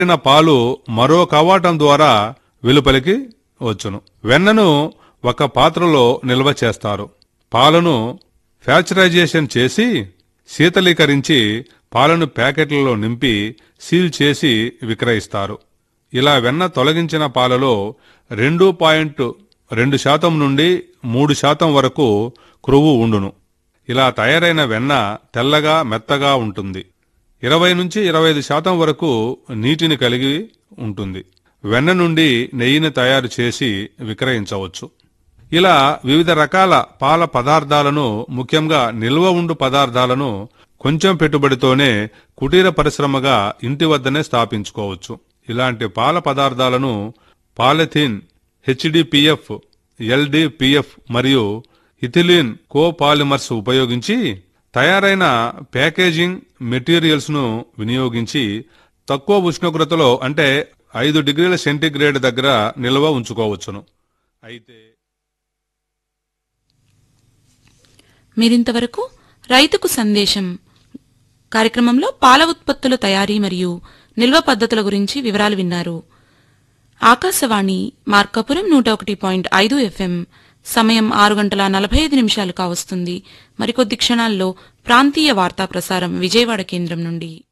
పట్టిన పాలు మరో కవాటం ద్వారా వెలుపలికి వచ్చును వెన్నను ఒక పాత్రలో నిల్వ చేస్తారు పాలను ఫ్యాచరైజేషన్ చేసి శీతలీకరించి పాలను ప్యాకెట్లలో నింపి సీల్ చేసి విక్రయిస్తారు ఇలా వెన్న తొలగించిన పాలలో రెండు పాయింట్ రెండు శాతం నుండి మూడు శాతం వరకు క్రొవ్వు ఉండును ఇలా తయారైన వెన్న తెల్లగా మెత్తగా ఉంటుంది ఇరవై నుంచి ఇరవై ఐదు శాతం వరకు నీటిని కలిగి ఉంటుంది వెన్న నుండి నెయ్యిని తయారు చేసి విక్రయించవచ్చు ఇలా వివిధ రకాల పాల పదార్థాలను ముఖ్యంగా నిల్వ ఉండు పదార్థాలను కొంచెం పెట్టుబడితోనే కుటీర పరిశ్రమగా ఇంటి వద్దనే స్థాపించుకోవచ్చు ఇలాంటి పాల పదార్థాలను పాలిథిన్ హెచ్డిపిఎఫ్ ఎల్డిపిఎఫ్ మరియు ఇథిలిన్ కోపాలిమర్స్ ఉపయోగించి తయారైన ప్యాకేజింగ్ మెటీరియల్స్ ను వినియోగించి తక్కువ ఉష్ణోగ్రతలో అంటే ఐదు డిగ్రీల సెంటీగ్రేడ్ దగ్గర నిల్వ ఉంచుకోవచ్చును అయితే మీరింతవరకు రైతుకు సందేశం కార్యక్రమంలో పాల ఉత్పత్తుల తయారీ మరియు నిల్వ పద్ధతుల గురించి వివరాలు విన్నారు ఆకాశవాణి మార్కాపురం నూట ఒకటి పాయింట్ ఐదు ఎఫ్ఎం సమయం ఆరు గంటల నలభై ఐదు నిమిషాలు కావస్తుంది మరికొద్ది క్షణాల్లో ప్రాంతీయ వార్తా ప్రసారం విజయవాడ కేంద్రం నుండి